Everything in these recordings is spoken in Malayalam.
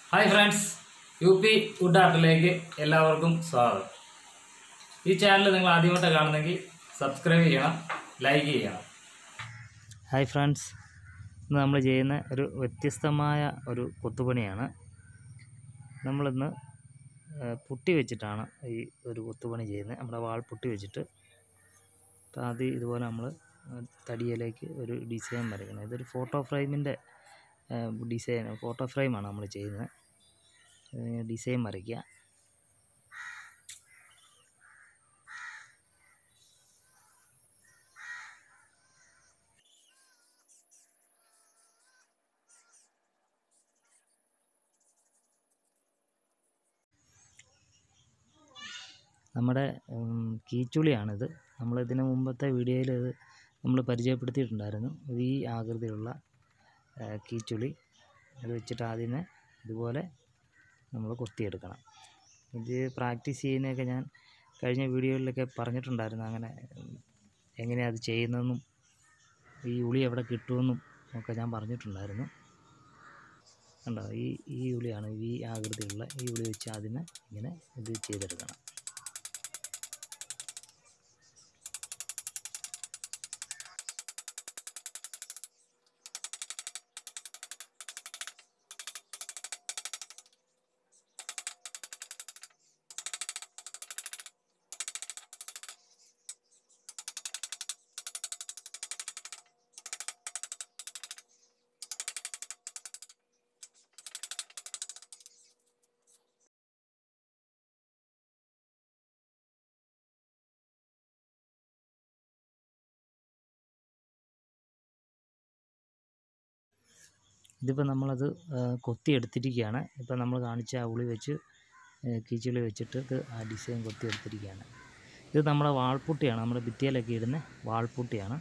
hi friends U P wood ആർട്ടിലേക്ക് എല്ലാവർക്കും സ്വാഗതം ഈ ചാനൽ നിങ്ങൾ ആദ്യമായിട്ട് കാണുന്നെങ്കിൽ സബ്സ്ക്രൈബ് ചെയ്യണം ലൈക്ക് ചെയ്യണം ഹായ് ഫ്രണ്ട്സ് ഇന്ന് നമ്മൾ ചെയ്യുന്ന ഒരു വ്യത്യസ്തമായ ഒരു കൊത്തുപണിയാണ് നമ്മളിന്ന് ആ, പുട്ടി വെച്ചിട്ടാണ് ഈ ഒരു കൊത്തുപണി ചെയ്യുന്നത് നമ്മുടെ വാൾ പുട്ടി വെച്ചിട്ട് അപ്പോൾ ആദ്യം ഇതുപോലെ നമ്മൾ തടിയിലേക്ക് ഒരു ഡിസൈൻ വരയ്ക്കണം ഇതൊരു ഫോട്ടോ ഫ്രെയിമിൻ്റെ ഡിസൈൻ ഫോട്ടോ ഫ്രെയിമാണ് നമ്മൾ ചെയ്യുന്നത് ഏഹ് ഡിസൈൻ വരയ്ക്കുക നമ്മുടെ ഉം, കീച്ചുളിയാണിത് നമ്മളിതിന് മുമ്പത്തെ വീഡിയോയിൽ ഇത് നമ്മൾ പരിചയപ്പെടുത്തിയിട്ടുണ്ടായിരുന്നു ഇത് ഈ ആകൃതിയുള്ള ആ, കീച്ചുളി അത് വെച്ചിട്ട് ആദ്യമേ ഇതുപോലെ നമ്മൾ കൊത്തിയെടുക്കണം ഇത് പ്രാക്ടീസ് ചെയ്യുന്നതൊക്കെ ഞാൻ കഴിഞ്ഞ വീഡിയോയിലൊക്കെ പറഞ്ഞിട്ടുണ്ടായിരുന്നു അങ്ങനെ ഉം, എങ്ങനെയാണ് അത് ചെയ്യുന്നതെന്നും ഈ ഉളി എവിടെ കിട്ടുമെന്നും ഒക്കെ ഞാൻ പറഞ്ഞിട്ടുണ്ടായിരുന്നു കണ്ടോ ഈ ഈ ഉളിയാണ് ഈ ആകൃതിയുള്ള ഈ ഉളി വെച്ച് ആദ്യമേ ഇങ്ങനെ ഇത് ചെയ്തെടുക്കണം ഇതിപ്പോൾ നമ്മളത് ആ, കൊത്തി എടുത്തിരിക്കുകയാണ് ഇപ്പോൾ നമ്മൾ കാണിച്ച ആ ഉളി വെച്ച് കീച്ചുളി വെച്ചിട്ട് ഇത് ആ ഡിസൈൻ കൊത്തി എടുത്തിരിക്കുകയാണ് ഇത് നമ്മുടെ വാൾപുട്ടിയാണ് നമ്മുടെ ഭിത്തിയിലൊക്കെ ഇടുന്ന വാൾപുട്ടിയാണ്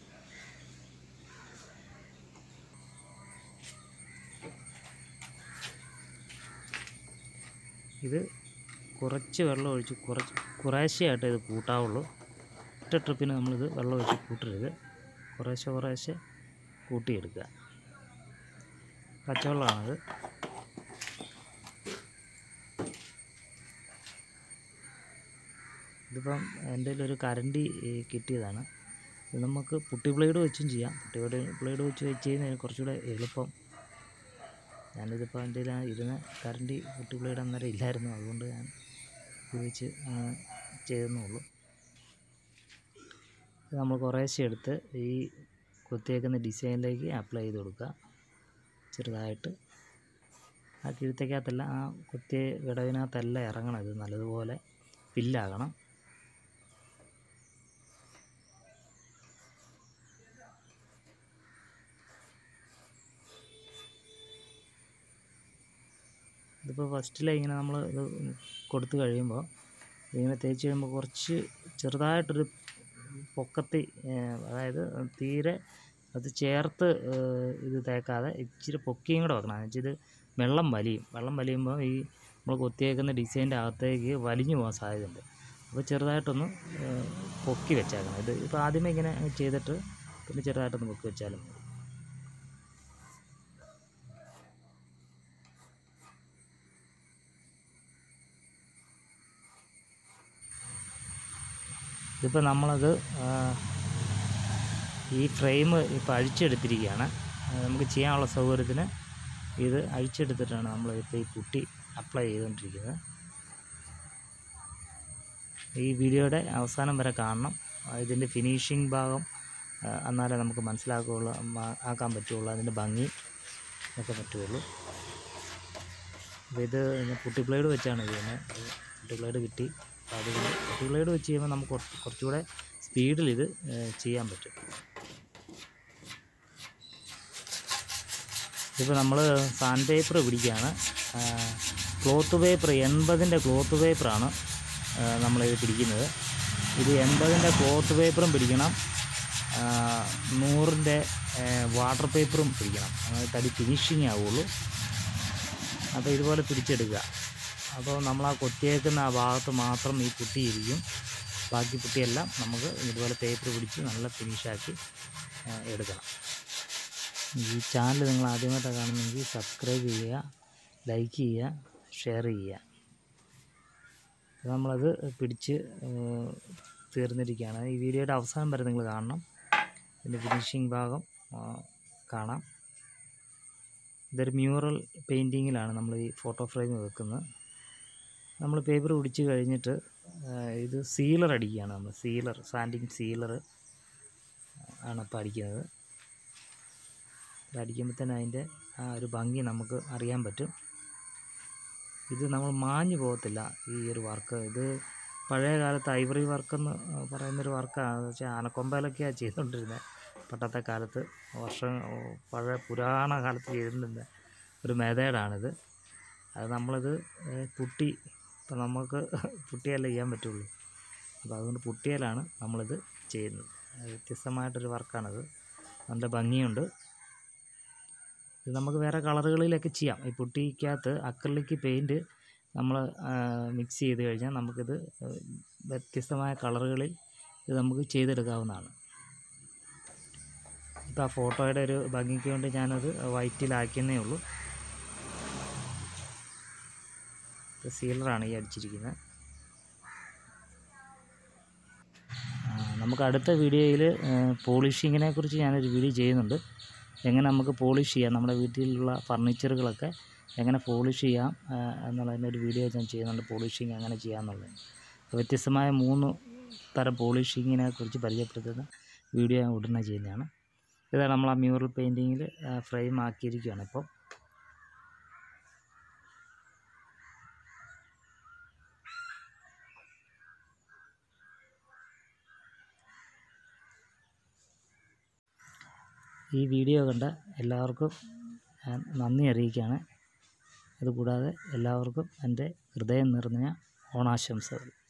ഇത് കുറച്ച് വെള്ളം ഒഴിച്ച് കുറച്ച് കുറേശ്ശെയായിട്ട് ഇത് കൂട്ടാവുള്ളൂ ഒറ്റ ട്രിപ്പിന് നമ്മളിത് വെള്ളം ഒഴിച്ച് കൂട്ടരുത് കുറേശ്ശെ കുറേശ്ശെ കൂട്ടിയെടുക്കുക പച്ചവെള്ളമാണത് ഇതിപ്പം എൻ്റെ ഒരു കരണ്ടി ഈ കിട്ടിയതാണ് ഇത് നമുക്ക് പുട്ടി ബ്ലേഡ് വെച്ചും ചെയ്യാം പുട്ടി ബ്ലേഡ് ബ്ലേഡ് വെച്ച് വെച്ച് ചെയ്യുന്നതിന് കുറച്ചുകൂടെ എളുപ്പം ഞാനിതിപ്പോൾ എൻ്റെ ഇരുന്ന കരണ്ടി പുട്ടി ബ്ലേഡ് അന്നേരം ഇല്ലായിരുന്നു അതുകൊണ്ട് ഞാൻ ഇത് വെച്ച് ചെയ്തെന്നുള്ളൂ ഇത് നമ്മൾ കുറേശ്ശെ എടുത്ത് ഈ കുത്തിയേക്കുന്ന ഡിസൈനിലേക്ക് അപ്ലൈ ചെയ്ത് കൊടുക്കുക ചെറുതായിട്ട് ആ കിഴുത്തക്കകത്തല്ല ആ കുത്തിയ വിടവിനകത്തല്ല ഇറങ്ങണം ഇത് നല്ലതുപോലെ ഫില്ലാകണം ഇതിപ്പോൾ ഫസ്റ്റിലെ ഇങ്ങനെ നമ്മൾ ഇത് കൊടുത്തു കഴിയുമ്പോൾ ഇങ്ങനെ തേച്ച് കഴിയുമ്പോൾ കുറച്ച് ചെറുതായിട്ടൊരു പൊക്കത്തി ഏഹ്, അതായത് തീരെ അത് ചേർത്ത് ഏഹ്, ഇത് തേക്കാതെ ഇച്ചിരി പൊക്കിയും കൂടെ വെക്കണം എന്ന് വെച്ചാൽ ഇത് വെള്ളം വലിയും വെള്ളം വലിയുമ്പോൾ ഈ നമ്മൾ കൊത്തിയേക്കുന്ന ഡിസൈൻ്റെ അകത്തേക്ക് വലിഞ്ഞു പോകാൻ സാധ്യതയുണ്ട് അപ്പോൾ ചെറുതായിട്ടൊന്ന് ഏഹ്, പൊക്കി വെച്ചേക്കണം ഇത് ഇപ്പോൾ ആദ്യമേ ഇങ്ങനെ ചെയ്തിട്ട് പിന്നെ ചെറുതായിട്ടൊന്ന് പൊക്കി വെച്ചാലും മതി ഇതിപ്പോൾ നമ്മളത് ആ, ഈ ഫ്രെയിം ഇപ്പോൾ അഴിച്ചെടുത്തിരിക്കുകയാണ് ആ, നമുക്ക് ചെയ്യാനുള്ള സൗകര്യത്തിന് ഇത് അഴിച്ചെടുത്തിട്ടാണ് നമ്മൾ ഇപ്പോൾ ഈ പുട്ടി അപ്ലൈ ചെയ്തുകൊണ്ടിരിക്കുന്നത് ഈ വീഡിയോയുടെ അവസാനം വരെ കാണണം ആ, ഇതിൻ്റെ ഫിനിഷിംഗ് ഭാഗം ആ, എന്നാലേ നമുക്ക് മനസ്സിലാക്കുകയുള്ളൂ മ- ആക്കാൻ പറ്റുള്ളൂ അതിൻ്റെ ഭംഗി ഒക്കെ പറ്റുള്ളൂ അപ്പോൾ ഇത് ഞാൻ പുട്ടി ബ്ലേഡ് വെച്ചാണ് ചെയ്യുന്നത് അത് പുട്ടി ബ്ലേഡ് കിട്ടി അപ്പോൾ അത് പുട്ടി ബ്ലേഡ് വെച്ച് ചെയ്യുമ്പോൾ നമുക്ക് കുറച്ച് കുറച്ചുകൂടെ സ്പീഡിൽ ഇത് ഏഹ്, ചെയ്യാൻ പറ്റും ഇതിപ്പോൾ നമ്മൾ സാൻഡ് പേപ്പർ പിടിക്കുകയാണ് ക്ലോത്ത് പേപ്പർ എൺപതിൻ്റെ ക്ലോത്ത് പേപ്പറാണ് നമ്മളിത് പിടിക്കുന്നത് ഇത് എൺപതിൻ്റെ ക്ലോത്ത് പേപ്പറും പിടിക്കണം ആ, നൂറിൻ്റെ വാട്ടർ പേപ്പറും പിടിക്കണം അങ്ങനെ തടി ഫിനിഷിങ് ആവുള്ളൂ അപ്പോൾ ഇതുപോലെ പിടിച്ചെടുക്കുക അപ്പോൾ നമ്മൾ ആ കൊത്തിയേക്കുന്ന ആ ഭാഗത്ത് മാത്രം ഈ പുട്ടി ഇരിക്കും ബാക്കി പുട്ടിയെല്ലാം നമുക്ക് ഇതുപോലെ പേപ്പർ പിടിച്ച് നല്ല ഫിനിഷാക്കി എടുക്കണം ഈ ചാനൽ നിങ്ങൾ ആദ്യമായിട്ടാണ് കാണുന്നതെങ്കിൽ സബ്സ്ക്രൈബ് ചെയ്യുക ലൈക്ക് ചെയ്യുക ഷെയർ ചെയ്യുക നമ്മളത് പിടിച്ച് ഏഹ്, തീർന്നിരിക്കുകയാണ് ഈ വീഡിയോയുടെ അവസാനം വരെ നിങ്ങൾ കാണണം ഇതിൻ്റെ ഫിനിഷിംഗ് ഭാഗം ആ, കാണാം ഇതൊരു മ്യൂറൽ പെയിൻറ്റിങ്ങിലാണ് നമ്മൾ ഈ ഫോട്ടോ ഫ്രെയിം വെക്കുന്നത് നമ്മൾ പേപ്പർ പിടിച്ച് കഴിഞ്ഞിട്ട് ആ, ഇത് സീലർ അടിക്കുകയാണ് നമ്മൾ സീലർ സാൻഡിങ് സീലർ ആണ് ഇപ്പോൾ അടിക്കുന്നത് ഇത് അടിക്കുമ്പോൾ തന്നെ അതിൻ്റെ ആ ഒരു ഭംഗി നമുക്ക് അറിയാൻ പറ്റും ഇത് നമ്മൾ മാഞ്ഞു പോകത്തില്ല ഈ ഒരു വർക്ക് ഇത് പഴയ കാലത്ത് ഐവറി വർക്കെന്ന് പറയുന്നൊരു വർക്കാണ് എന്ന് വെച്ചാൽ ആനക്കൊമ്പയിലൊക്കെയാണ് ചെയ്തുകൊണ്ടിരുന്നത് പണ്ടത്തെ കാലത്ത് വർഷം പഴയ പുരാണ കാലത്ത് ചെയ്തിരുന്ന ഒരു മെതേഡാണിത് അത് നമ്മളിത് ഏഹ്, പുട്ടി ഇപ്പം നമുക്ക് പുട്ടിയല്ലേ ചെയ്യാൻ പറ്റുള്ളൂ അപ്പോൾ അതുകൊണ്ട് പുട്ടിയലാണ് നമ്മളിത് ചെയ്യുന്നത് അത് വ്യത്യസ്തമായിട്ടൊരു വർക്കാണിത് നല്ല ഭംഗിയുണ്ട് ഇത് നമുക്ക് വേറെ കളറുകളിലൊക്കെ ചെയ്യാം ഈ പുട്ടിക്കകത്ത് അക്രലിക്ക് പെയിൻറ്റ് നമ്മൾ മിക്സ് ചെയ്ത് കഴിഞ്ഞാൽ നമുക്കിത് ഏഹ്, വ്യത്യസ്തമായ കളറുകളിൽ ഇത് നമുക്ക് ചെയ്തെടുക്കാവുന്നതാണ് ഇപ്പോൾ ആ ഫോട്ടോയുടെ ഒരു ഭംഗിക്ക് വേണ്ടി ഞാനത് വൈറ്റിലാക്കിയെന്നേ ഉള്ളൂ ഇത് സീലറാണ് ഈ അടിച്ചിരിക്കുന്നത് ആ, നമുക്ക് അടുത്ത വീഡിയോയിൽ പോളിഷിങ്ങിനെ കുറിച്ച് ഞാനൊരു വീഡിയോ ചെയ്യുന്നുണ്ട് എങ്ങനെ നമുക്ക് പോളിഷ് ചെയ്യാം നമ്മുടെ വീട്ടിലുള്ള ഫർണിച്ചറുകളൊക്കെ എങ്ങനെ പോളിഷ് ചെയ്യാം ആ, എന്നുള്ളതിൻ്റെ ഒരു വീഡിയോ ഞാൻ ചെയ്യുന്നുണ്ട് പോളിഷിങ് എങ്ങനെ ചെയ്യാമെന്നുള്ളത് വ്യത്യസ്തമായ മൂന്ന് തരം പോളിഷിങ്ങിനെ കുറിച്ച് പരിചയപ്പെടുത്തുന്ന വീഡിയോ ഞാൻ ഉടനെ ചെയ്യുന്നതാണ് ഇതാണ് നമ്മൾ ആ മ്യൂറൽ പെയിൻറ്റിങ്ങിൽ ഫ്രെയിം ആക്കിയിരിക്കുകയാണ് ഇപ്പോൾ ഈ വീഡിയോ കണ്ട എല്ലാവർക്കും ഞാൻ നന്ദി അറിയിക്കുകയാണ് അതുകൂടാതെ എല്ലാവർക്കും എൻ്റെ ഹൃദയം നിറഞ്ഞ ഓണാശംസകൾ